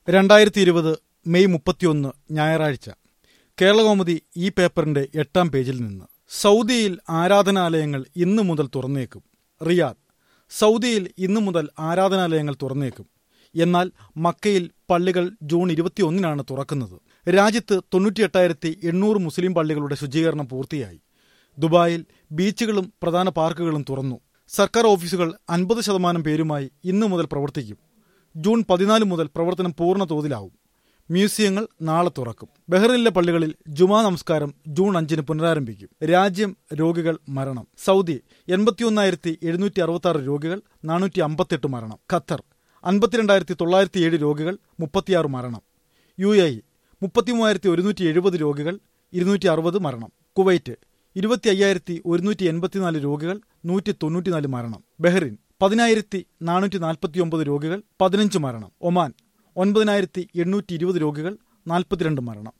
രണ്ടായിരത്തി ഇരുപത് മെയ് മുപ്പത്തിയൊന്ന് ഞായറാഴ്ച കേരളകൗമുദി ഈ പേപ്പറിന്റെ എട്ടാം പേജിൽ നിന്ന് സൗദിയിൽ ആരാധനാലയങ്ങൾ ഇന്നു മുതൽ തുറന്നേക്കും റിയാദ് സൗദിയിൽ ഇന്നു മുതൽ ആരാധനാലയങ്ങൾ തുറന്നേക്കും എന്നാൽ മക്കയിൽ പള്ളികൾ ജൂൺ ഇരുപത്തിയൊന്നിനാണ് തുറക്കുന്നത് രാജ്യത്ത് തൊണ്ണൂറ്റിയെട്ടായിരത്തി എണ്ണൂറ് മുസ്ലിം പള്ളികളുടെ ശുചീകരണം പൂർത്തിയായി ദുബായിൽ ബീച്ചുകളും പ്രധാന പാർക്കുകളും തുറന്നു സർക്കാർ ഓഫീസുകൾ അൻപത് ശതമാനം പേരുമായി ഇന്നു മുതൽ പ്രവർത്തിക്കും ജൂൺ പതിനാല് മുതൽ പ്രവർത്തനം പൂർണ്ണ തോതിലാവും മ്യൂസിയങ്ങൾ നാളെ തുറക്കും ബഹ്റിനിലെ പള്ളികളിൽ ജുമാ നമസ്കാരം ജൂൺ അഞ്ചിന് പുനരാരംഭിക്കും രാജ്യം രോഗികൾ മരണം സൗദി എൺപത്തിയൊന്നായിരത്തി എഴുന്നൂറ്റി അറുപത്തി ആറ് രോഗികൾ നാനൂറ്റി അമ്പത്തെട്ട് മരണം ഖത്തർ അൻപത്തിരണ്ടായിരത്തി തൊള്ളായിരത്തി ഏഴ് രോഗികൾ മുപ്പത്തിയാറ് മരണം യു എ മുപ്പത്തിമൂവായിരത്തി ഒരുന്നൂറ്റി എഴുപത് രോഗികൾ ഇരുന്നൂറ്റി അറുപത് മരണം കുവൈറ്റ് ഇരുപത്തി അയ്യായിരത്തി ഒരുന്നൂറ്റി എൺപത്തിനാല് രോഗികൾ നൂറ്റി തൊണ്ണൂറ്റിനാല് മരണം ബഹ്റിൻ പതിനായിരത്തി നാനൂറ്റി നാൽപ്പത്തിയൊമ്പത് രോഗികൾ പതിനഞ്ച് മരണം ഒമാൻ ഒൻപതിനായിരത്തി എണ്ണൂറ്റി ഇരുപത് രോഗികൾ നാൽപ്പത്തിരണ്ട് മരണം